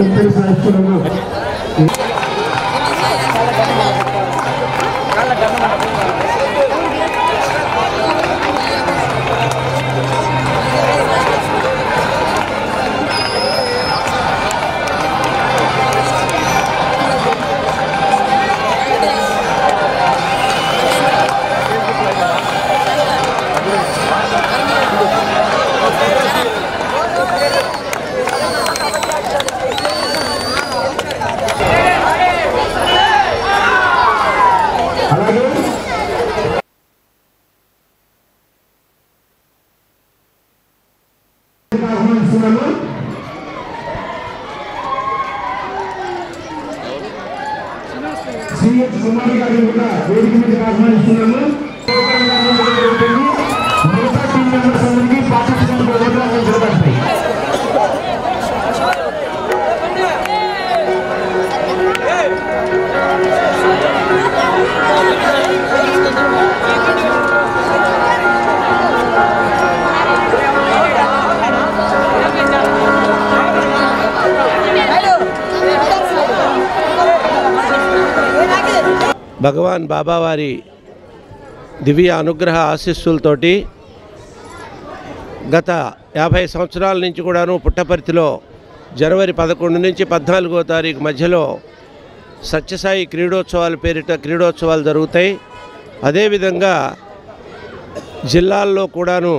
ఇద్దరు సాక్షులను అలాగే ఆహ్వానిస్తున్నాము సిఎస్ కుమార్ గారిని కూడా వేదిక మీద ఆహ్వానిస్తున్నాము మిగతా టీం మెంబర్స్ అందరికీ పార్టిసిపెంట్ ఓట్లు నిలబడతాయి భగవాన్ బాబావారి దివ్య అనుగ్రహ ఆశీస్సులతోటి గత యాభై సంవత్సరాల నుంచి కూడాను పుట్టపర్తిలో జనవరి పదకొండు నుంచి పద్నాలుగో తారీఖు మధ్యలో సత్యసాయి క్రీడోత్సవాల పేరిట క్రీడోత్సవాలు జరుగుతాయి అదేవిధంగా జిల్లాల్లో కూడాను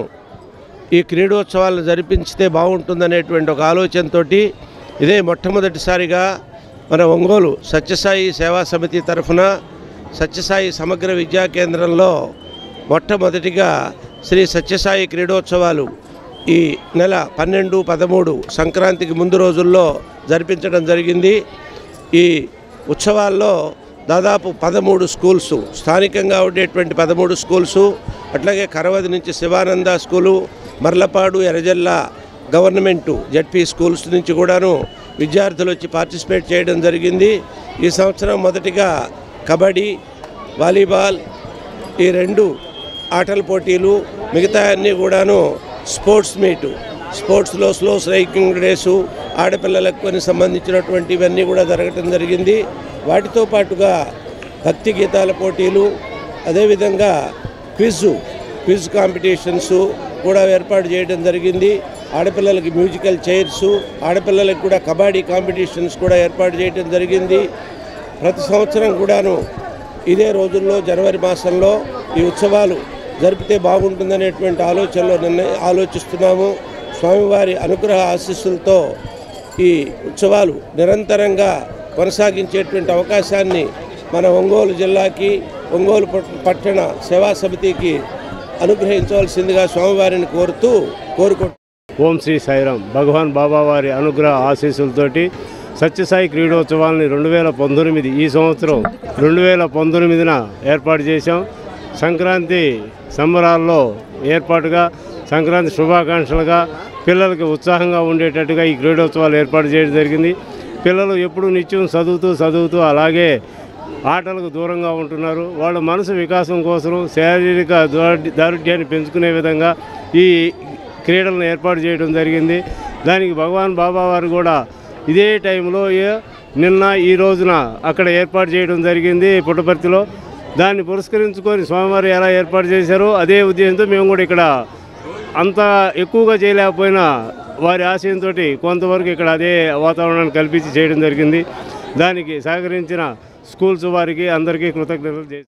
ఈ క్రీడోత్సవాలను జరిపించితే బాగుంటుందనేటువంటి ఒక ఆలోచనతోటి ఇదే మొట్టమొదటిసారిగా మన ఒంగోలు సత్యసాయి సేవా సమితి తరఫున సత్యసాయి సమగ్ర విద్యా కేంద్రంలో మొట్టమొదటిగా శ్రీ సత్యసాయి క్రీడోత్సవాలు ఈ నెల పన్నెండు పదమూడు సంక్రాంతికి ముందు రోజుల్లో జరిపించడం జరిగింది ఈ ఉత్సవాల్లో దాదాపు పదమూడు స్కూల్స్ స్థానికంగా ఉండేటువంటి పదమూడు స్కూల్స్ అట్లాగే కరవది నుంచి Shivananda school Marlapadu Errajalla government ZP schools నుంచి కూడాను విద్యార్థులు వచ్చి పార్టిసిపేట్ చేయడం జరిగింది ఈ సంవత్సరం మొదటిగా కబడ్డీ వాలీబాల్ ఈ రెండు ఆటల పోటీలు మిగతా అన్నీ కూడాను స్పోర్ట్స్ మీటు స్పోర్ట్స్లో స్లో సైక్లింగ్ రేసు ఆడపిల్లలకు కొన్ని సంబంధించినటువంటి ఇవన్నీ కూడా జరగటం జరిగింది వాటితో పాటుగా భక్తి గీతాల పోటీలు అదేవిధంగా క్విజ్ క్విజ్ కాంపిటీషన్స్ కూడా ఏర్పాటు చేయడం జరిగింది ఆడపిల్లలకి మ్యూజికల్ చైర్స్ ఆడపిల్లలకు కూడా కబడ్డీ కాంపిటీషన్స్ కూడా ఏర్పాటు చేయడం జరిగింది ప్రతి సంవత్సరం కూడాను ఇదే రోజుల్లో జనవరి మాసంలో ఈ ఉత్సవాలు జరిపితే బాగుంటుందనేటువంటి ఆలోచనలో నిన్న ఆలోచిస్తున్నాము స్వామివారి అనుగ్రహ ఆశీస్సులతో ఈ ఉత్సవాలు నిరంతరంగా కొనసాగించేటువంటి అవకాశాన్ని మన ఒంగోలు జిల్లాకి ఒంగోలు పట్- పట్టణ సేవా సమితికి అనుగ్రహించవలసిందిగా స్వామివారిని కోరుతూ కోరుకుంటున్నాను ఓం శ్రీ సాయిరాం భగవాన్ బాబా వారి అనుగ్రహ ఆశీస్సులతోటి సత్యసాయి క్రీడోత్సవాలని రెండు వేల పంతొమ్మిది ఈ సంవత్సరం రెండు వేల పంతొమ్మిదిన ఏర్పాటు చేశాం సంక్రాంతి సంబరాల్లో ఏర్పాటుగా సంక్రాంతి శుభాకాంక్షలుగా పిల్లలకి ఉత్సాహంగా ఉండేటట్టుగా ఈ క్రీడోత్సవాలు ఏర్పాటు చేయడం జరిగింది పిల్లలు ఎప్పుడు నిత్యం చదువుతూ చదువుతూ అలాగే ఆటలకు దూరంగా ఉంటున్నారు వాళ్ళ మనసు వికాసం కోసం శారీరక దారుఢ్య- దారుఢ్యాన్ని పెంచుకునే విధంగా ఈ క్రీడలను ఏర్పాటు చేయడం జరిగింది దానికి భగవాన్ బాబా వారు కూడా ఇదే టైంలో ఏ- నిన్న ఈ రోజున అక్కడ ఏర్పాటు చేయడం జరిగింది పుట్టపర్తిలో దాన్ని పురస్కరించుకొని స్వామివారు ఎలా ఏర్పాటు చేశారో అదే ఉద్దేశంతో మేము కూడా ఇక్కడ అంత ఎక్కువగా చేయలేకపోయినా వారి ఆశయంతో కొంతవరకు ఇక్కడ అదే వాతావరణాన్ని కల్పించి చేయడం జరిగింది దానికి సహకరించిన స్కూల్స్ వారికి అందరికీ కృతజ్ఞతలు చేసి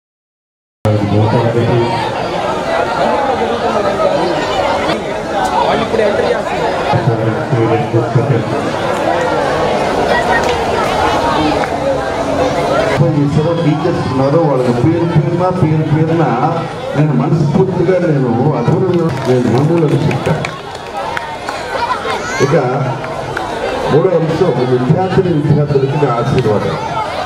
చేశారో టీచర్స్ ఉన్నారో వాళ్ళకి పేరు పేరున పేరు పేరున నేను మనస్ఫూర్తిగా నేను అభివృద్ధి నేను మామూలుగా చెప్తాను ఇక మూడో అంశం విద్యార్థులు విద్యార్థులకి నా ఆశీర్వాదం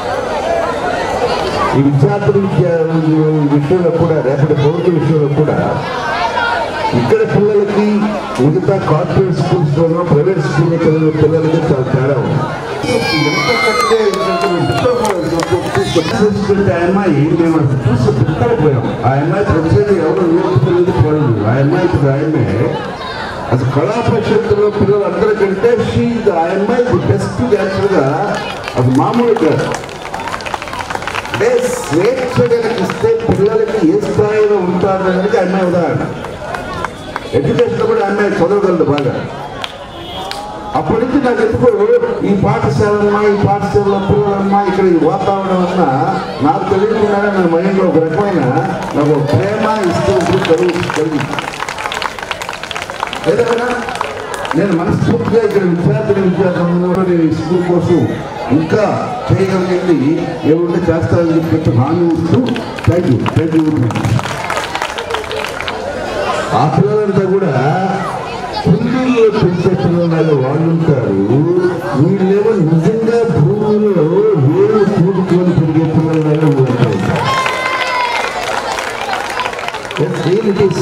ఈ విద్యార్థుల విద్యా విషయంలో కూడా రేపటి పౌరుల విషయంలో కూడా ఇక్కడ పిల్లలకి మిగతా కార్పొరేట్ స్కూల్స్లోనూ ప్రైవేట్ స్కూల్లో చదివే పిల్లలకి చాలా తేడా ఉంది ఎంత చక్కగా ఆ అమ్మాయి మేము అసలు చూసి పిక్కలపోయాం ఆ అమ్మాయి ప్రొఫెసర్ ఎవరు ఊరికి తెలియదు పడదు ఆ అమ్మాయి ఇప్పుడు ఆయనే అసలు కళా పరిషత్తులో పిల్లలు అందరికంటే షీ ఆ అమ్మాయి ది బెస్ట్ గా అది మామూలు కాదు అంటే స్వేచ్ఛ కనుక ఇస్తే పిల్లలకి ఏ స్థాయిలో ఉంటారనేది ఆ అమ్మాయి ఉదాహరణ ఎడ్యుకేషన్ కూడా ఆ అమ్మాయి చదవగలదు బాగా అప్పటి నుంచి నాకు ఎందుకు ఈ పాఠశాలమ్మా ఈ పాఠశాలలో పిల్లలమ్మా ఇక్కడ ఈ వాతావరణం అన్నా నాకు తెలియకుండానే నా మైండ్లో ఒక రకమైన నాకు ఒక ప్రేమ ఇష్టం కలుగు కలిగింది ఏదైనా నేను మనస్ఫూర్తిగా ఇక్కడ విద్యార్థులు విద్యార్థులందరూ నేను ఈ స్కూల్ కోసం ఇంకా చేయగలిగింది ఏముంటే చేస్తానని చెప్పి హామీ ఇస్తూ థ్యాంక్ యూ థ్యాంక్ యూ ఆ పిల్లలంతా కూడా కుండీల్లో పెంచే పిల్లలు వాళ్ళు ఉంటారు వీళ్ళేమో నిజంగా భూమిలో వేరు కూడుకొని పెరిగే పిల్లలు ఉంటారు Yes, really it is.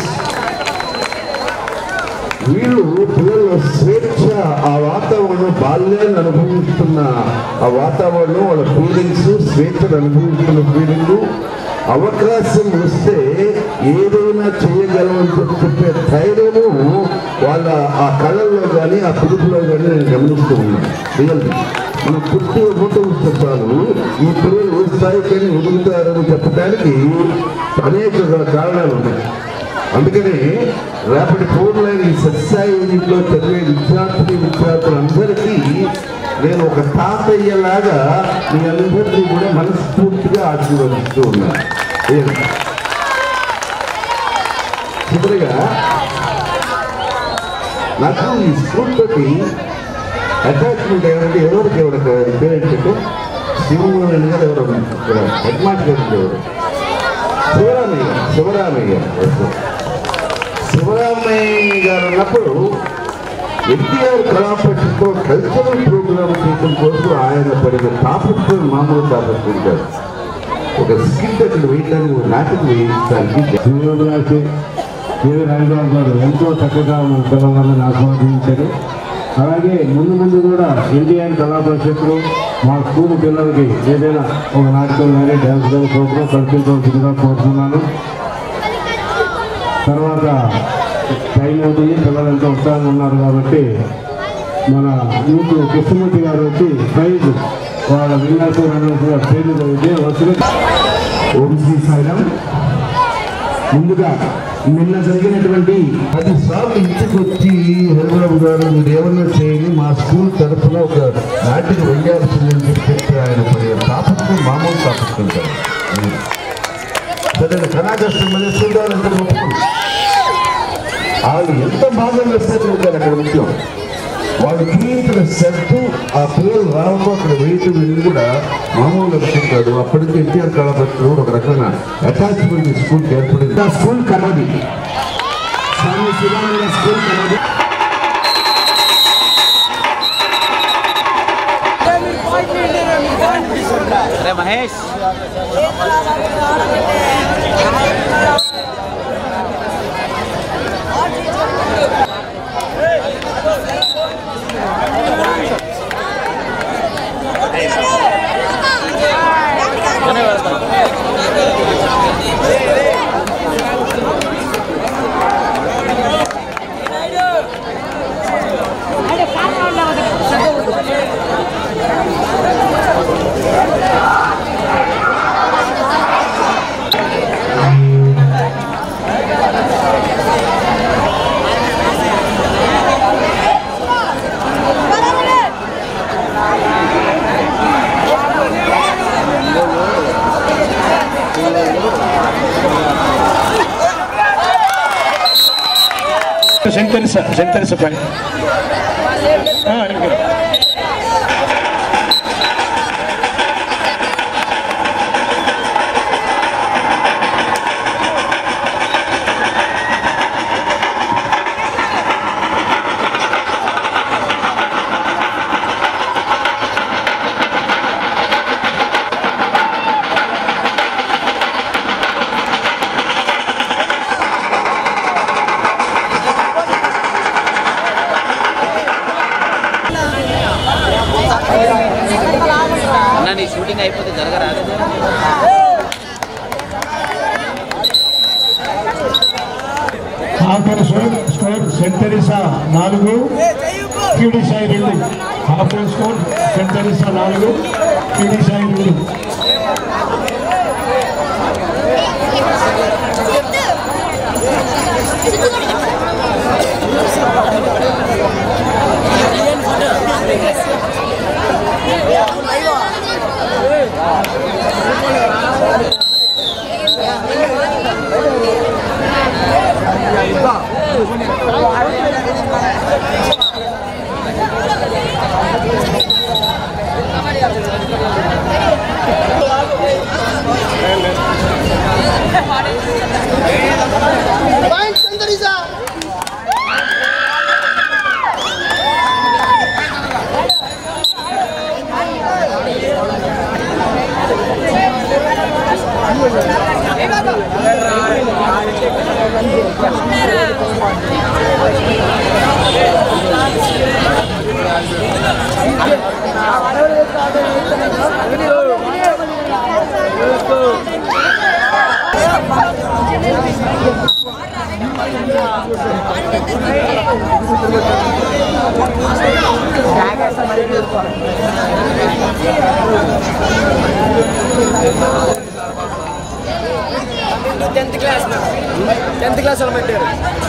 వీళ్ళు పిల్లల స్వేచ్ఛ ఆ వాతావరణం బాల్యాన్ని అనుభవిస్తున్న ఆ వాతావరణం వాళ్ళ ఫీలింగ్స్ స్వేచ్ఛను అనుభవిస్తున్న ఫీలింగ్ అవకాశం వస్తే ఏదైనా చేయగలమని చెప్పే ధైర్యము వాళ్ళ ఆ కళల్లో కానీ ఆ పిలుపులో కానీ నేను గమనిస్తూ ఉన్నాను రియల్గా మనం పుట్టి ఫోటో చాలు ఈ పిల్లలు ఏ స్థాయికైనా ఎదుగుతారని చెప్పడానికి అనేక కారణాలు ఉన్నాయి అందుకని రేపటి పౌరులైన ఈ సత్సాయి యూనిట్లో చదివే విద్యార్థులు విద్యార్థులందరికీ నేను ఒక తాతయ్యలాగా మీ అందరినీ కూడా మనస్ఫూర్తిగా ఆశీర్వదిస్తూ ఉన్నాను ఏం? చివరిగా నాకు ఈ స్కూల్ తోటి అటాచ్మెంట్ ఏమంటే ఎవరికి ఎవరికి పేరెంట్కి శివమోహన్ గారు ఎవరు హెడ్ మాస్టర్ గారు ఎవరు శివరామయ్య శివరామయ్య శివరామయ్య గారు ఉన్నప్పుడు ఎన్టీఆర్ కళాపరిషత్తో కల్చరల్ ప్రోగ్రామ్ చేయడం కోసం ఆయన పడిన తాపత్రం మామూలు తాపత్రం కాదు ఒక స్కిట్ అక్కడ వేయడానికి ఒక నాటకం వేయించడానికి శ్రీనివాసి కేవీ రాజబాబు గారు ఎంతో చక్కగా మన పిల్లలందరినీ ఆస్వాదించారు అలాగే ముందు ముందు కూడా ఎన్టీఆర్ కళా పరిషత్తులు మా స్కూల్ పిల్లలకి ఏదైనా ఒక నాటకం కానీ డ్యాన్స్ కానీ ప్రోగ్రాం కల్పించవలసిందిగా కోరుతున్నాను తర్వాత టైం అవుతుంది పిల్లలు ఎంతో ఉత్సాహంగా ఉన్నారు కాబట్టి మన యూత్ కృష్ణమూర్తి గారు వచ్చి ప్రైజ్ వాళ్ళ విన్యాసం పేరు చదివితే వస్తుంది ఓం శ్రీ సాయిరామ్ ముందుగా నిన్న జరిగినటువంటి పది సార్లు ఇంటికి వచ్చి హరిబాబు గారు మీరు ఏమన్నా చేయండి మా స్కూల్ తరఫున ఒక నాటికి వెయ్యాల్సిందని చెప్పి ఆయన పడిన తాపత్రం మామూలు తాపత్రం కాదు సరే కళాకష్టం మీద చూడాలంటే ఒప్పుకోండి. వాళ్ళు ఎంత బాగా వేస్తారు చూడాలి అక్కడ ముఖ్యం వాళ్ళు చూపించిన శ్రద్ధ ఆ పిల్లలు రావడం అక్కడ వేయటం వెళ్ళి కూడా మామూలు విషయం కాదు అప్పటికి ఎన్టీఆర్ కళాపత్రులు ఒక రకమైన అటాచ్మెంట్ స్కూల్కి ఏర్పడింది ఆ స్కూల్ కన్నది స్వామి శివానంద స్కూల్ కన్నది అరే మహేష్ శంకరి సార్ శంకరి సార్ అన్న నీ షూటింగ్ అయిపోతే జరగరాదు half one score score saint Teresa నాలుగు క్యూడి సాయి రెండు half one score saint Teresa నాలుగు క్యూడి సాయి రెండు టెన్త్ క్లాస్ టెన్త్ క్లాస్ వాళ్ళు పెట్టారు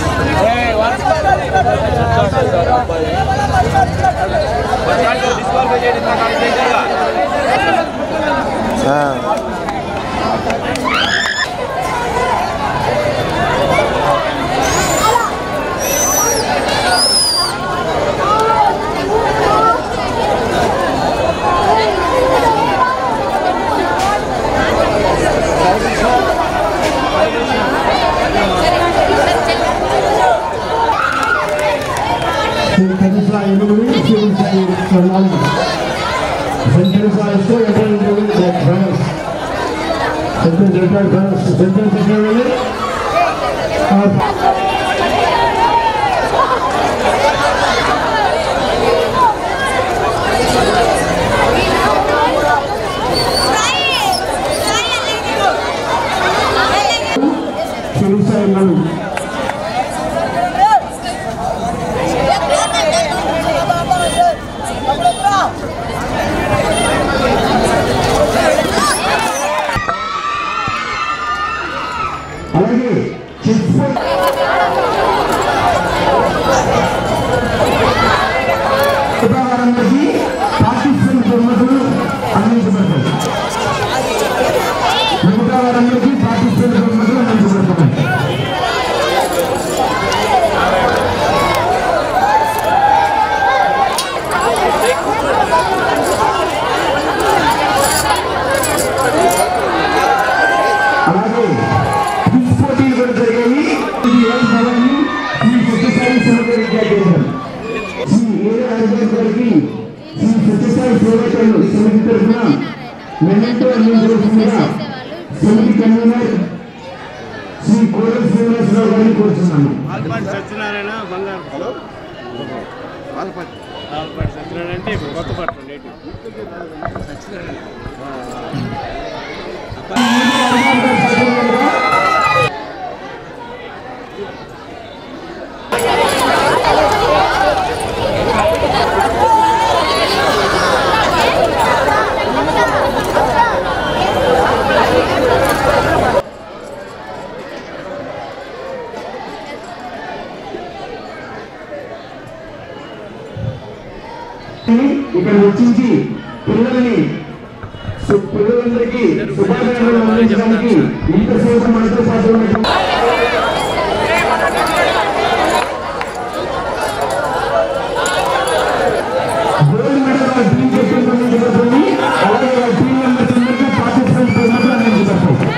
సెంటెన్సా ఎనిమిది క్యూడి సాయి నాలుగు సెంటెన్సా ఇస్తే enter balance sentence enter balance sentence ఎక్కడ క్యూడి సాయి నాలుగు అలాగే చెక్ ఉదాహరణకి పాకిస్తాన్ బహుమతులు అందించబడతాయి మిగతా వారందరికీ పాకిస్తాన్ బహుమతులు అందించబడతాయి అలాగే క్విజ్ పోటీలు కూడా జరిగాయి ఇది ఏం పదవి శ్రీ సత్యసాయి సమగ్ర విద్యాకేంద్రం శ్రీ ఏ రాజేష్ గారికి శ్రీ సత్యసాయి సేవకులు సమితి తరఫున మెమెంటో అందించవలసిందిగా సమితి కన్వీనర్ శ్రీ కోరల్ శ్రీనివాసరావు గారిని కోరుతున్నాను ఆల్పాటి సత్యనారాయణ బంగారు హలో ఆల్పాటి సత్యనారాయణ అంటే ఇప్పుడు కొత్త పట్టు నేటివ్ ఇక్కడ వచ్చించి పిల్లల్ని సు- పిల్లలందరికీ శుభాకాంక్షలు అందించడానికి ఇంతసేపు మనతో పాటు ఉన్నటువంటి గోల్డ్ మెడల్ వాళ్ళ టీం కెప్టెన్ అందించబడుతుంది అలాగే వాళ్ళ టీం మెంబర్స్ అందరికీ పార్టిసిపెంట్ బహుమతులు అందించబడతాయి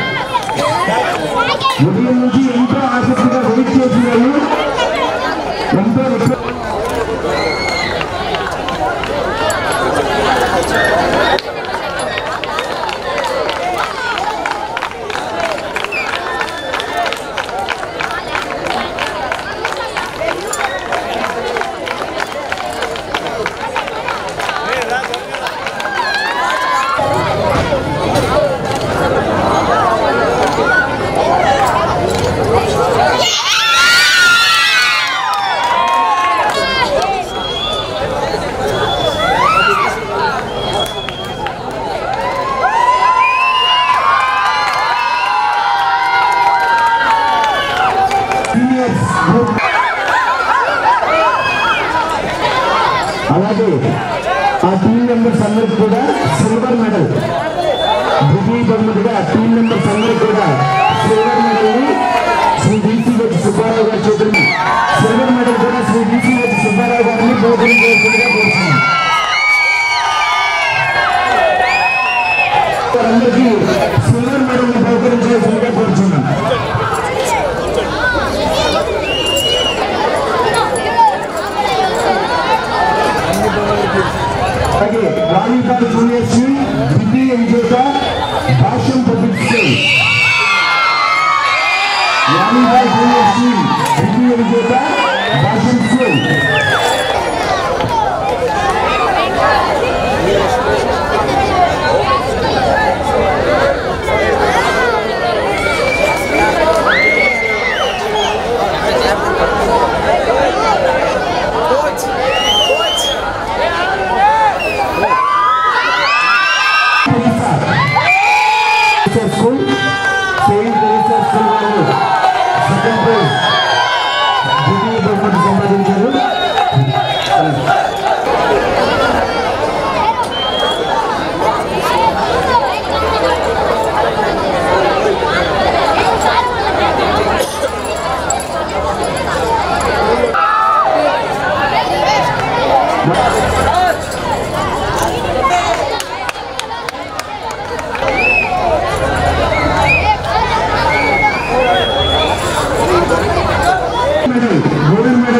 ఉదయం నుంచి ఎంతో ఆసక్తిగా వెయిట్ చేస్తున్నారు ఎంతో రిక్వెస్ట్ అలాగే ఆ టీం మెంబర్స్ అందరికి కూడా సిల్వర్ మెడల్ ద్వితీయ బహుమతిగా టీం మెంబర్స్ అందరికి కూడా సిల్వర్ మెడల్ ని శ్రీ డీసీ వచ్చి సుబ్బారావు గారి చేతులు సిల్వర్ మెడల్ కూడా శ్రీ డీసీ వచ్చి సుబ్బారావు గారిని బహుమతి చేస్తుందిగా కోరుతున్నాం వారందరికీ సిల్వర్ మెడల్ బహుకరించాల్సిందిగా కోరుతున్నాం అలాగే వాలీబాల్ జూనియర్ స్కూల్ ద్వితీయ విజేత Bhashyam public school volleyball junior school ద్వితీయ విజేత Bhashyam school teacher school saint teacher school వాళ్ళు సెకండ్ ప్రైజ్ ద్వితీయ బహుమతి సంపాదించారు మెడల్ గోల్డెన్ మెడల్